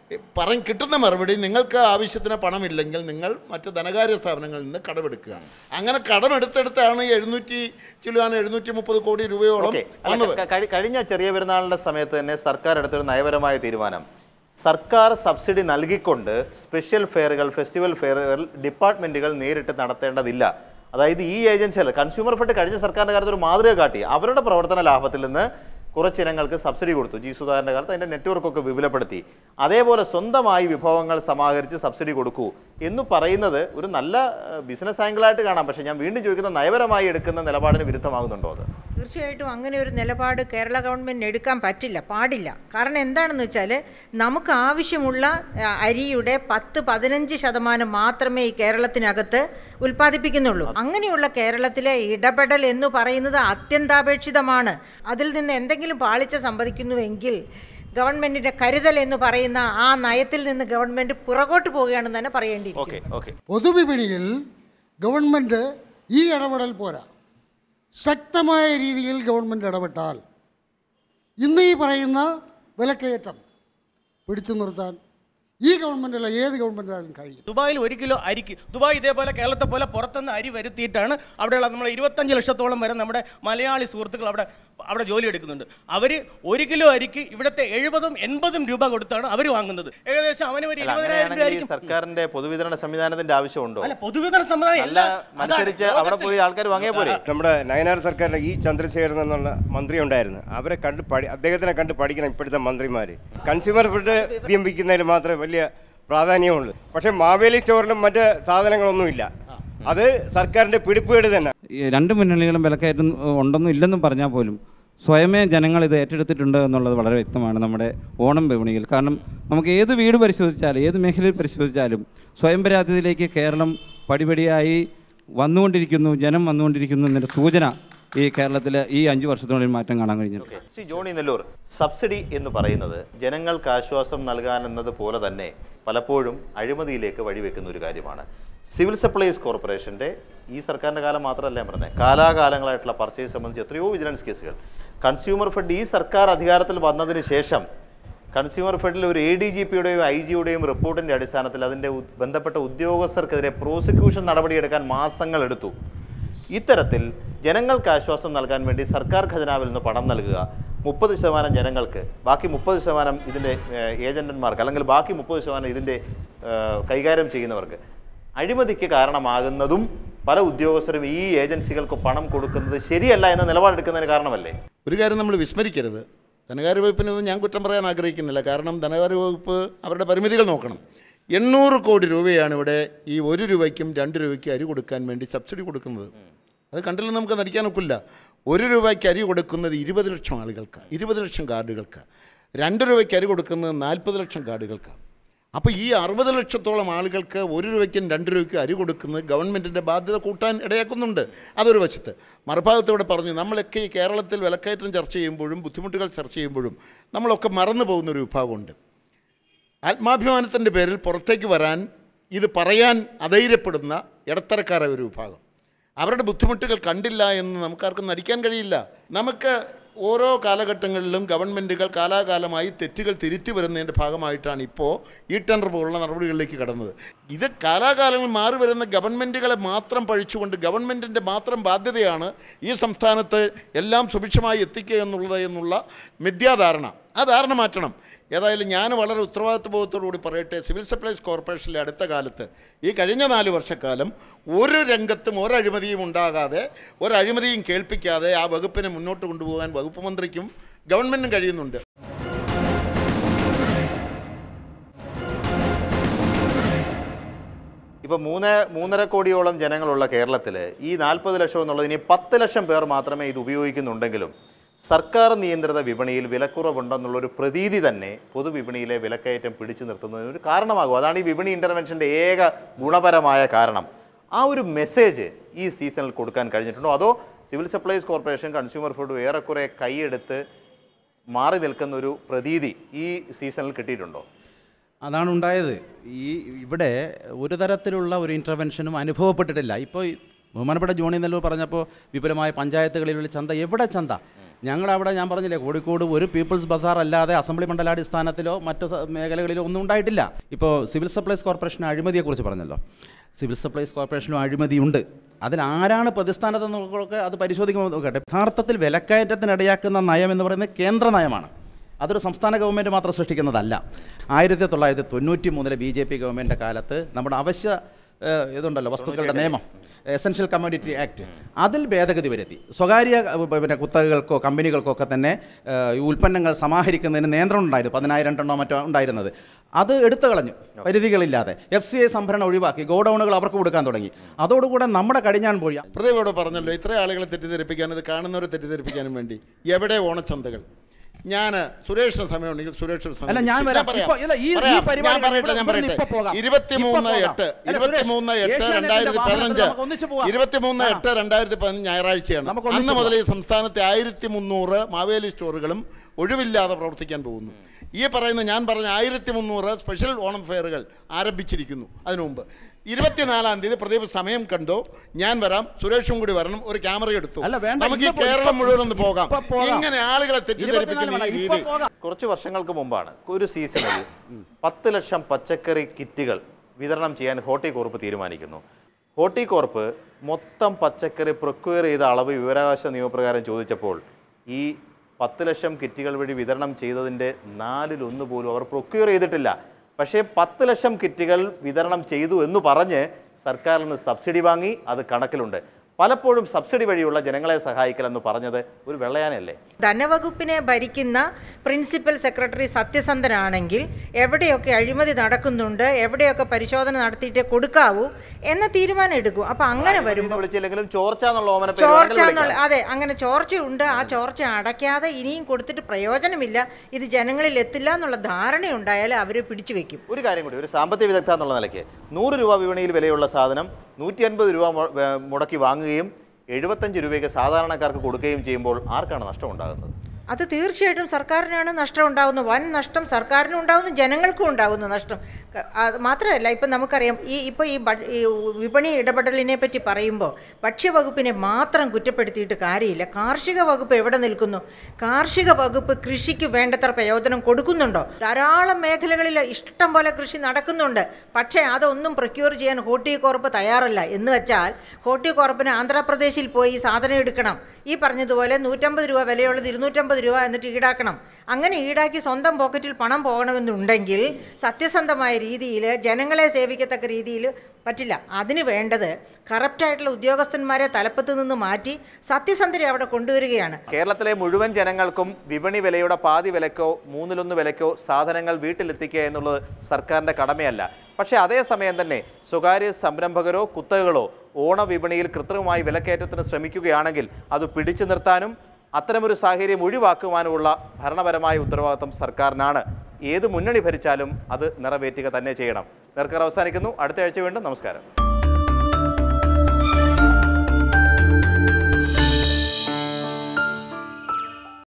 പറ കിട്ടുന്ന മറുപടി നിങ്ങൾക്ക് ആവശ്യത്തിന് പണമില്ലെങ്കിൽ നിങ്ങൾ മറ്റ് ധനകാര്യ സ്ഥാപനങ്ങളിൽ നിന്ന് കടമെടുക്കുക അങ്ങനെ കടമെടുത്തെടുത്താണ് ഈ എഴുന്നൂറ്റി ചില്ലുവാൻ എഴുന്നൂറ്റി മുപ്പത് കോടി രൂപയോളം ഓക്കെ വന്നത് കഴിഞ്ഞ ചെറിയ പെരുന്നാളിന്റെ സമയത്ത് തന്നെ സർക്കാർ എടുത്തൊരു നയപരമായ തീരുമാനം സർക്കാർ സബ്സിഡി നൽകിക്കൊണ്ട് സ്പെഷ്യൽ ഫെയറുകൾ ഫെസ്റ്റിവൽ ഫെയറുകൾ ഡിപ്പാർട്ട്മെന്റുകൾ നേരിട്ട് നടത്തേണ്ടതില്ല അതായത് ഈ ഏജൻസികൾ കൺസ്യൂമർ ഫെഡ് കഴിഞ്ഞ സർക്കാരിൻ്റെ കാലത്ത് ഒരു മാതൃക കാട്ടി അവരുടെ പ്രവർത്തന ലാഭത്തിൽ നിന്ന് കുറച്ചിനങ്ങൾക്ക് സബ്സിഡി കൊടുത്തു ജി സുധാകരൻ്റെ കാലത്ത് അതിൻ്റെ നെറ്റ്വർക്കൊക്കെ വിപുലപ്പെടുത്തി അതേപോലെ സ്വന്തമായി വിഭവങ്ങൾ സമാഹരിച്ച് സബ്സിഡി കൊടുക്കൂ എന്ന് പറയുന്നത് ഒരു നല്ല ബിസിനസ് ആംഗിളായിട്ട് കാണാം പക്ഷേ ഞാൻ വീണ്ടും ചോദിക്കുന്ന നയപരമായി എടുക്കുന്ന നിലപാടിന് വിരുദ്ധമാകുന്നുണ്ടോ അത് തീർച്ചയായിട്ടും അങ്ങനെ ഒരു നിലപാട് കേരള ഗവൺമെൻറ്റിന് എടുക്കാൻ പറ്റില്ല പാടില്ല കാരണം എന്താണെന്ന് വെച്ചാൽ നമുക്ക് ആവശ്യമുള്ള ആ, അരിയുടെ പത്ത് പതിനഞ്ച് ശതമാനം മാത്രമേ ഈ കേരളത്തിനകത്ത് ഉൽപ്പാദിപ്പിക്കുന്നുള്ളൂ അങ്ങനെയുള്ള കേരളത്തിലെ ഇടപെടൽ എന്ന് പറയുന്നത് അത്യന്താപേക്ഷിതമാണ് അതിൽ നിന്ന് എന്തെങ്കിലും പാളിച്ച സംഭവിക്കുന്നുവെങ്കിൽ ഗവൺമെൻറ്റിൻ്റെ കരുതൽ എന്ന് പറയുന്ന ആ നയത്തിൽ നിന്ന് ഗവൺമെൻറ് പുറകോട്ട് പോവുകയാണെന്ന് തന്നെ പറയേണ്ടിയിരിക്കുന്നു ഓക്കെ പൊതുവിപണിയിൽ ഗവൺമെൻറ് ഈ ഇടപെടൽ പോരാ ശക്തമായ രീതിയിൽ ഗവൺമെൻറ് ഇടപെട്ടാൽ ഇന്ന് ഈ പറയുന്ന വിലക്കയറ്റം പിടിച്ചു നിർത്താൻ ഈ ഗവൺമെൻറ്റല്ല ഏത് ഗവൺമെൻറ്റായാലും കഴിയും ദുബായിൽ ഒരു കിലോ അരിക്ക് ദുബായ് ഇതേപോലെ കേരളത്തെ പോലെ പുറത്തുനിന്ന് അരി വരുത്തിയിട്ടാണ് അവിടെയുള്ള നമ്മൾ ഇരുപത്തഞ്ച് ലക്ഷത്തോളം വരെ നമ്മുടെ മലയാളി സുഹൃത്തുക്കൾ അവിടെ അവിടെ ജോലി എടുക്കുന്നുണ്ട് അവർ ഒരു കിലോ അരിക്ക് ഇവിടുത്തെ എഴുപതും എൺപതും രൂപ കൊടുത്താണ് അവർ വാങ്ങുന്നത് ഏകദേശം അവന് ഒരു അല്ല, ഇരുപതിനായിരം രൂപ അങ്ങനെയാണെങ്കിൽ ഈ ആയിരിക്കും സർക്കാരിന്റെ പൊതുവിതരണ സംവിധാനത്തിന്റെ ആവശ്യമുണ്ടോ അല്ല പൊതുവിതരണ സമ്പ്രദായം അല്ല മത്സരിച്ച് അവിടെ പോയി ആൾക്കാർ വാങ്ങിയാൽ പോരെ നമ്മുടെ നയനാർ സർക്കാരിലെ ഈ ചന്ദ്രശേഖരൻ എന്നുള്ള മന്ത്രി ഉണ്ടായിരുന്നു അവരെ കണ്ട് പഠി അദ്ദേഹത്തിനെ കണ്ട് പഠിക്കണം ഇപ്പോഴത്തെ മന്ത്രിമാർ കൺസ്യൂമർ ഫുഡ് അധികം വിൽക്കുന്നതിൽ മാത്രമേ വലിയ പ്രാധാന്യമുള്ളൂ പക്ഷേ മാവേലി സ്റ്റോറിലും മറ്റ് സാധനങ്ങളൊന്നുമില്ല അത് സർക്കാരിൻ്റെ പിടിപ്പുകേട് തന്നെ ഈ രണ്ട് മുന്നണികളും വിലക്കയറ്റം ഉണ്ടെന്നും ഇല്ലെന്നും പറഞ്ഞാൽ പോലും സ്വയമേ ജനങ്ങൾ ഇത് ഏറ്റെടുത്തിട്ടുണ്ട് എന്നുള്ളത് വളരെ വ്യക്തമാണ് നമ്മുടെ ഓണം വിപണിയിൽ കാരണം നമുക്ക് ഏത് വീട് പരിശോധിച്ചാലും ഏത് മേഖലയിൽ പരിശോധിച്ചാലും സ്വയം പര്യാപ്തതയിലേക്ക് കേരളം പടിപടിയായി വന്നുകൊണ്ടിരിക്കുന്നു ജനം വന്നുകൊണ്ടിരിക്കുന്നു എന്നൊരു സൂചന ഈ കേരളത്തിൽ ഈ അഞ്ച് വർഷത്തിനുള്ളിൽ മാറ്റം കാണാൻ കഴിഞ്ഞിട്ടുണ്ട് ശ്രീ ജോണി നെല്ലൂർ സബ്സിഡി എന്ന് പറയുന്നത് ജനങ്ങൾക്ക് ആശ്വാസം നൽകാനെന്നത് പോലെ തന്നെ പലപ്പോഴും അഴിമതിയിലേക്ക് വഴിവെക്കുന്ന ഒരു കാര്യമാണ് സിവിൽ സപ്ലൈസ് കോർപ്പറേഷൻ്റെ ഈ സർക്കാരിൻ്റെ കാലം മാത്രമല്ല ഞാൻ പറഞ്ഞത് കാലാകാലങ്ങളായിട്ടുള്ള പർച്ചേസ് സംബന്ധിച്ച് എത്രയോ വിജിലൻസ് കേസുകൾ കൺസ്യൂമർ ഫെഡ് ഈ സർക്കാർ അധികാരത്തിൽ വന്നതിന് ശേഷം കൺസ്യൂമർ ഫെഡിൽ ഒരു എ ഡി ജി പിയുടെയും ഐ ജിയുടെയും റിപ്പോർട്ടിൻ്റെ അടിസ്ഥാനത്തിൽ അതിൻ്റെ ഉ- ബന്ധപ്പെട്ട ഉദ്യോഗസ്ഥർക്കെതിരെ പ്രോസിക്യൂഷൻ നടപടിയെടുക്കാൻ മാസങ്ങൾ എടുത്തു ഇത്തരത്തിൽ ജനങ്ങൾക്ക് ആശ്വാസം നൽകാൻ വേണ്ടി സർക്കാർ ഖജനാവിൽ നിന്ന് പണം നൽകുക മുപ്പത് ശതമാനം ജനങ്ങൾക്ക് ബാക്കി മുപ്പത് ശതമാനം ഇതിൻ്റെ ഏഹ്, ഏജന്റന്മാർക്ക് അല്ലെങ്കിൽ ബാക്കി മുപ്പത് ശതമാനം ഇതിൻ്റെ ഏഹ്, കൈകാര്യം ചെയ്യുന്നവർക്ക് അഴിമതിക്ക് കാരണമാകുന്നതും പല ഉദ്യോഗസ്ഥരും ഈ ഏജൻസികൾക്ക് പണം കൊടുക്കുന്നത് ശരിയല്ല എന്ന നിലപാടെടുക്കുന്നതിന് കാരണമല്ലേ ഒരു കാര്യം നമ്മൾ വിസ്മരിക്കരുത് ധനകാര്യ വകുപ്പിനൊന്നും ഞാൻ കുറ്റം പറയാൻ ആഗ്രഹിക്കുന്നില്ല കാരണം ധനകാര്യ വകുപ്പ് അവരുടെ പരിമിതികൾ നോക്കണം എണ്ണൂറ് കോടി രൂപയാണ് ഇവിടെ ഈ ഒരു രൂപയ്ക്കും രണ്ട് രൂപയ്ക്കും അരി കൊടുക്കാൻ വേണ്ടി സബ്സിഡി കൊടുക്കുന്നത് അത് കണ്ടില്ല നമുക്ക് നടിക്കാനൊക്കില്ല ഒരു രൂപയ്ക്ക് അരി കൊടുക്കുന്നത് ഇരുപത് ലക്ഷം ആളുകൾക്ക് ഇരുപത് ലക്ഷം കാർഡുകൾക്ക് രണ്ട് രൂപയ്ക്ക് അരി കൊടുക്കുന്നത് നാൽപ്പത് ലക്ഷം കാർഡുകൾക്ക് അപ്പോൾ ഈ അറുപത് ലക്ഷത്തോളം ആളുകൾക്ക് ഒരു രൂപയ്ക്കും രണ്ട് രൂപയ്ക്കും അരി കൊടുക്കുന്നത് ഗവൺമെൻറ്റിൻ്റെ ബാധ്യത കൂട്ടാൻ ഇടയാക്കുന്നുണ്ട് അതൊരു വശത്ത് മറുഭാഗത്ത് ഇവിടെ പറഞ്ഞു നമ്മളൊക്കെ ഈ കേരളത്തിൽ വിലക്കയറ്റം ചർച്ച ചെയ്യുമ്പോഴും ബുദ്ധിമുട്ടുകൾ ചർച്ച ചെയ്യുമ്പോഴും നമ്മളൊക്കെ മറന്നു പോകുന്ന ഒരു വിഭാഗമുണ്ട് ആത്മാഭിമാനത്തിൻ്റെ പേരിൽ പുറത്തേക്ക് വരാൻ ഇത് പറയാൻ അധൈര്യപ്പെടുന്ന ഇടത്തരക്കാരായ ഒരു വിഭാഗം അവരുടെ ബുദ്ധിമുട്ടുകൾ കണ്ടില്ല എന്ന് നമുക്കാർക്കും നടിക്കാൻ കഴിയില്ല നമുക്ക് ഓരോ കാലഘട്ടങ്ങളിലും ഗവൺമെൻറ്റുകൾ കാലാകാലമായി തെറ്റുകൾ തിരുത്തി വരുന്നതിൻ്റെ ഭാഗമായിട്ടാണ് ഇപ്പോൾ ഈ ടെൻഡർ പോലുള്ള നടപടികളിലേക്ക് കടന്നത് ഇത് കാലാകാലങ്ങൾ മാറി വരുന്ന ഗവൺമെൻറ്റുകളെ മാത്രം പഴിച്ചുകൊണ്ട് ഗവൺമെൻറ്റിൻ്റെ മാത്രം ബാധ്യതയാണ് ഈ സംസ്ഥാനത്ത് എല്ലാം സുഭിക്ഷമായി എത്തിക്കുക എന്നുള്ളത് എന്നുള്ള മിഥ്യാധാരണ ആ ധാരണ മാറ്റണം ഏതായാലും ഞാൻ വളരെ ഉത്തരവാദിത്വബോധത്തോടുകൂടി പറയട്ടെ സിവിൽ സപ്ലൈസ് കോർപ്പറേഷനിലെ അടുത്ത കാലത്ത് ഈ കഴിഞ്ഞ നാല് വർഷക്കാലം ഒരു രംഗത്തും ഒരഴിമതിയും ഉണ്ടാകാതെ ഒരഴിമതിയും കേൾപ്പിക്കാതെ ആ വകുപ്പിനെ മുന്നോട്ട് കൊണ്ടുപോകാൻ വകുപ്പ് മന്ത്രിക്കും ഗവൺമെൻറ്റിനും കഴിയുന്നുണ്ട് ഇപ്പോൾ മൂന്ന് മൂന്നര കോടിയോളം ജനങ്ങളുള്ള കേരളത്തിൽ ഈ നാൽപ്പത് ലക്ഷം എന്നുള്ളത് ഇനി പത്ത് ലക്ഷം പേർ മാത്രമേ ഇത് ഉപയോഗിക്കുന്നുണ്ടെങ്കിലും സർക്കാർ നിയന്ത്രിത വിപണിയിൽ വിലക്കുറവുണ്ടെന്നുള്ളൊരു പ്രതീതി തന്നെ പൊതുവിപണിയിലെ വിലക്കയറ്റം പിടിച്ചു നിർത്തുന്നതിന് ഒരു കാരണമാകും അതാണ് ഈ വിപണി ഇൻ്റർവെൻഷൻ്റെ ഏക ഗുണപരമായ കാരണം ആ ഒരു മെസ്സേജ് ഈ സീസണിൽ കൊടുക്കാൻ കഴിഞ്ഞിട്ടുണ്ടോ അതോ civil supplies corporation consumer fed ഏറെക്കുറെ കൈയെടുത്ത് മാറി നിൽക്കുന്ന ഒരു പ്രതീതി ഈ സീസണിൽ കിട്ടിയിട്ടുണ്ടോ അതാണ് ഉണ്ടായത് ഈ ഇവിടെ ഒരു തരത്തിലുള്ള ഒരു ഇൻ്റർവെൻഷനും അനുഭവപ്പെട്ടിട്ടില്ല ഇപ്പോൾ ഈ ബഹുമാനപ്പെട്ട ജോണി നെല്ലൂർ പറഞ്ഞപ്പോൾ വിപുലമായ പഞ്ചായത്തുകളിലുള്ള ചന്ത എവിടെ ചന്ത ഞങ്ങളവിടെ ഞാൻ പറഞ്ഞില്ലേ കോഴിക്കോട് ഒരു പീപ്പിൾസ് ബസാർ അല്ലാതെ അസംബ്ലി മണ്ഡലാടിസ്ഥാനത്തിലോ മറ്റ് സ- മേഖലകളിലോ ഒന്നും ഉണ്ടായിട്ടില്ല ഇപ്പോൾ സിവിൽ സപ്ലൈസ് കോർപ്പറേഷൻ അഴിമതിയെക്കുറിച്ച് പറഞ്ഞല്ലോ സിവിൽ സപ്ലൈസ് കോർപ്പറേഷനും അഴിമതിയുണ്ട് അതിൽ ആരാണ് പ്രതിസ്ഥാനത്തെന്നൊക്കെ അത് പരിശോധിക്കുമ്പോൾ നോക്കട്ടെ യഥാർത്ഥത്തിൽ വിലക്കയറ്റത്തിനിടയാക്കുന്ന നയം എന്ന് പറയുന്നത് കേന്ദ്ര നയമാണ് അതൊരു സംസ്ഥാന ഗവൺമെൻറ് മാത്രം സൃഷ്ടിക്കുന്നതല്ല ആയിരത്തി തൊള്ളായിരത്തി തൊണ്ണൂറ്റി മൂന്നിലെ ബി ജെ പി ഗവൺമെൻറ് കാലത്ത് നമ്മുടെ അവശ്യ ഏഹ്, ഇതുണ്ടല്ലോ വസ്തുക്കളുടെ നിയമം എസൻഷ്യൽ കമ്മോഡിറ്റി ആക്ട് അതിൽ ഭേദഗതി വരുത്തി സ്വകാര്യ ഏഹ്, പിന്നെ കുത്തകകൾക്കോ കമ്പനികൾക്കോ ഒക്കെ തന്നെ ഏഹ്, ഈ ഉൽപ്പന്നങ്ങൾ സമാഹരിക്കുന്നതിന് നിയന്ത്രണം ഉണ്ടായിരുന്നു പതിനായിരം ടണ്ണോ മറ്റോ ഉണ്ടായിരുന്നത് അത് എടുത്തു കളഞ്ഞു പരിധികളില്ലാതെ എഫ് സി ഐ സംഭരണം ഒഴിവാക്കി ഗോഡൗണുകൾ അവർക്ക് കൊടുക്കാൻ തുടങ്ങി അതോടുകൂടെ നമ്മുടെ കടിഞ്ഞാൻ പോയി പ്രദീപ് ഇവിടെ പറഞ്ഞല്ലോ ഇത്ര ആളുകളെ തെറ്റിദ്ധരിപ്പിക്കാനും ഇത് കാണുന്നവരെ തെറ്റിദ്ധരിപ്പിക്കാനും വേണ്ടി എവിടെ ഓണച്ചന്തകൾ ഞാൻ സുരേഷിന് സമയമുണ്ടെങ്കിൽ സുരേഷ് ഒരു സമയം അല്ല, ഞാൻ ചോദിച്ചു. വരാം. പറയാം. ഇപ്പൊ- ഇല്ല, ഈ- ഈ പറയാം. പരിപാടി ഞാൻ പറയട്ടെ ഇവിടെ- ഞാൻ ഇവിടുന്ന് പറയട്ടെ ഇപ്പൊ പോകാം. ഇരുപത്തിമൂന്ന് ഇപ്പൊ പോകാം. എട്ട് അല്ല, സുരേഷ്, ഇരുപത്തിമൂന്ന് എട്ട് ഏഷ്യാനെറ്റിന്റെ രണ്ടായിരത്തി വാഹനത്തിൽ പതിനഞ്ച് നമുക്ക് ഒന്നിച്ച് പോകാം. ഇരുപത്തിമൂന്ന് ആ. എട്ട് രണ്ടായിരത്തി പതിനഞ്ച് ഞായറാഴ്ചയാണ് നമുക്ക് ഒന്നിച്ച് അന്ന് മുതൽ ഈ പോകാം. സംസ്ഥാനത്തെ ആയിരത്തി മുന്നൂറ് മാവേലി സ്റ്റോറുകളും ഒഴിവില്ലാതെ പ്രവർത്തിക്കാൻ പോകുന്നു ഈ പറയുന്ന ഞാൻ പറഞ്ഞ ആയിരത്തി മുന്നൂറ് സ്പെഷ്യൽ ഓണം ഫെയറുകൾ ആരംഭിച്ചിരിക്കുന്നു അതിനു മുമ്പ് ഇരുപത്തിനാലാം തീയതി പ്രദീപ് സമയം കണ്ടോ ഞാൻ വരാം സുരേഷും കൂടി വരണം ഒരു ക്യാമറ എടുത്തു അല്ല, വേണ്ട, നമുക്ക് ഈ ഇപ്പൊ പോ- കേരളം മുഴുവൻ ഒന്ന് ഇപ്പൊ പോകാം പോകാം. ഇങ്ങനെ ആളുകളെ തെറ്റിദ്ധരിപ്പിക്കുന്ന ഈ രീതി കുറച്ച് വർഷങ്ങൾക്ക് മുമ്പാണ് ഒരു സീസണിൽ പത്ത് ലക്ഷം പച്ചക്കറി കിറ്റുകൾ വിതരണം ചെയ്യാൻ ഹോർട്ടികോർപ്പ് തീരുമാനിക്കുന്നു ഹോർട്ടികോർപ്പ് മൊത്തം പച്ചക്കറി പ്രൊക്വയർ ചെയ്ത അളവ് വിവരാവകാശ നിയമപ്രകാരം ചോദിച്ചപ്പോൾ ഈ പത്ത് ലക്ഷം കിറ്റുകൾ വഴി വിതരണം ചെയ്തതിൻ്റെ നാലിലൊന്ന് പോലും അവർ പ്രൊക്യൂർ ചെയ്തിട്ടില്ല പക്ഷേ പത്ത് ലക്ഷം കിറ്റുകൾ വിതരണം ചെയ്തു എന്ന് പറഞ്ഞ് സർക്കാരിൽ നിന്ന് സബ്സിഡി വാങ്ങി അത് കണക്കിലുണ്ട് പലപ്പോഴും സബ്സിഡി വഴിയുള്ള ജനങ്ങളെ സഹായിക്കലെന്ന് പറഞ്ഞത് ഒരു വെള്ളയാനല്ലേ ധനവകുപ്പിനെ ഭരിക്കുന്ന പ്രിൻസിപ്പൽ സെക്രട്ടറി സത്യസന്ധനാണെങ്കിൽ എവിടെയൊക്കെ അഴിമതി നടക്കുന്നുണ്ട് എവിടെയൊക്കെ പരിശോധന നടത്തിയിട്ടേ കൊടുക്കാവൂ എന്ന തീരുമാനം എടുക്കും അപ്പം അങ്ങനെ വരുമ്പോൾ വിളിച്ചില്ലെങ്കിലും ചോർച്ച എന്നുള്ള ഓമന പേര് ചോർച്ച വേണമെങ്കിൽ എന്നുള്ള വിളിക്കാം. അതെ അങ്ങനെ ചോർച്ചയുണ്ട് ആ ചോർച്ച അടയ്ക്കാതെ ഇനിയും കൊടുത്തിട്ട് പ്രയോജനമില്ല ഇത് ജനങ്ങളിൽ എത്തില്ല എന്നുള്ള ധാരണയുണ്ടായാൽ അവർ പിടിച്ചു വെക്കും ഒരു കാര്യം കൂടി ഒരു സാമ്പത്തിക വിദഗ്ധ എന്നുള്ള നിലയ്ക്ക് നൂറ് രൂപ വിപണിയിൽ വിലയുള്ള സാധനം നൂറ്റി അൻപത് രൂപ മു- വേ- മുടക്കി വാങ്ങുകയും എഴുപത്തഞ്ച് രൂപയ്ക്ക് സാധാരണക്കാർക്ക് കൊടുക്കുകയും ചെയ്യുമ്പോൾ ആർക്കാണ് നഷ്ടം ഉണ്ടാകുന്നത് അത് തീർച്ചയായിട്ടും സർക്കാരിനാണ് നഷ്ടം ഉണ്ടാകുന്നത് വൻ നഷ്ടം സർക്കാരിനും ഉണ്ടാകുന്നു ജനങ്ങൾക്കും ഉണ്ടാകുന്നു നഷ്ടം ക- അത് മാത്രമല്ല ഇപ്പം നമുക്കറിയാം ഈ ഇപ്പോൾ ഈ ഭ- ഈ വിപണി ഇടപെടലിനെ പറ്റി പറയുമ്പോൾ ഭക്ഷ്യവകുപ്പിനെ മാത്രം കുറ്റപ്പെടുത്തിയിട്ട് കാര്യമില്ല കാർഷിക വകുപ്പ് എവിടെ നിൽക്കുന്നു കാർഷിക വകുപ്പ് കൃഷിക്ക് വേണ്ടത്ര പ്രയോജനം കൊടുക്കുന്നുണ്ടോ ധാരാളം മേഖലകളിൽ ഇഷ്ടം പോലെ കൃഷി നടക്കുന്നുണ്ട് പക്ഷേ അതൊന്നും പ്രൊക്യൂർ ചെയ്യാൻ ഹോർട്ടികോർപ്പ് തയ്യാറല്ല എന്ന് വെച്ചാൽ ഹോർട്ടികോർപ്പിന് ആന്ധ്രാപ്രദേശിൽ പോയി സാധനം എടുക്കണം ഈ പറഞ്ഞതുപോലെ നൂറ്റമ്പത് രൂപ വിലയുള്ളത് ഇരുന്നൂറ്റമ്പത് രൂപ എന്നിട്ട് ഈടാക്കണം അങ്ങനെ ഈടാക്കി സ്വന്തം പോക്കറ്റിൽ പണം പോകണമെന്നുണ്ടെങ്കിൽ സത്യസന്ധമായ രീതിയിൽ ജനങ്ങളെ സേവിക്കത്തക്ക രീതിയിൽ പറ്റില്ല അതിന് വേണ്ടത് കറപ്റ്റായിട്ടുള്ള ഉദ്യോഗസ്ഥന്മാരെ തലപ്പത്ത് നിന്ന് മാറ്റി സത്യസന്ധരെ അവിടെ കൊണ്ടുവരികയാണ് കേരളത്തിലെ മുഴുവൻ ജനങ്ങൾക്കും വിപണി വിലയുടെ പാതി വിലക്കോ മൂന്നിലൊന്ന് വിലക്കോ സാധനങ്ങൾ വീട്ടിലെത്തിക്കുക എന്നുള്ളത് സർക്കാരിൻ്റെ കടമയല്ല പക്ഷേ അതേസമയം തന്നെ സ്വകാര്യ സംരംഭകരോ കുത്തകകളോ ഓണവിപണിയിൽ കൃത്രിമമായി വിലക്കയറ്റത്തിന് ശ്രമിക്കുകയാണെങ്കിൽ അത് പിടിച്ചു നിർത്താനും അത്തരമൊരു സാഹചര്യം ഒഴിവാക്കുവാനുമുള്ള ഭരണപരമായ ഉത്തരവാദിത്വം സർക്കാരിനാണ് ഏത് മുന്നണി ഭരിച്ചാലും അത് നിറവേറ്റുക തന്നെ ചെയ്യണം നേർക്കർ അവസാനിക്കുന്നു അടുത്ത ആഴ്ച വീണ്ടും നമസ്കാരം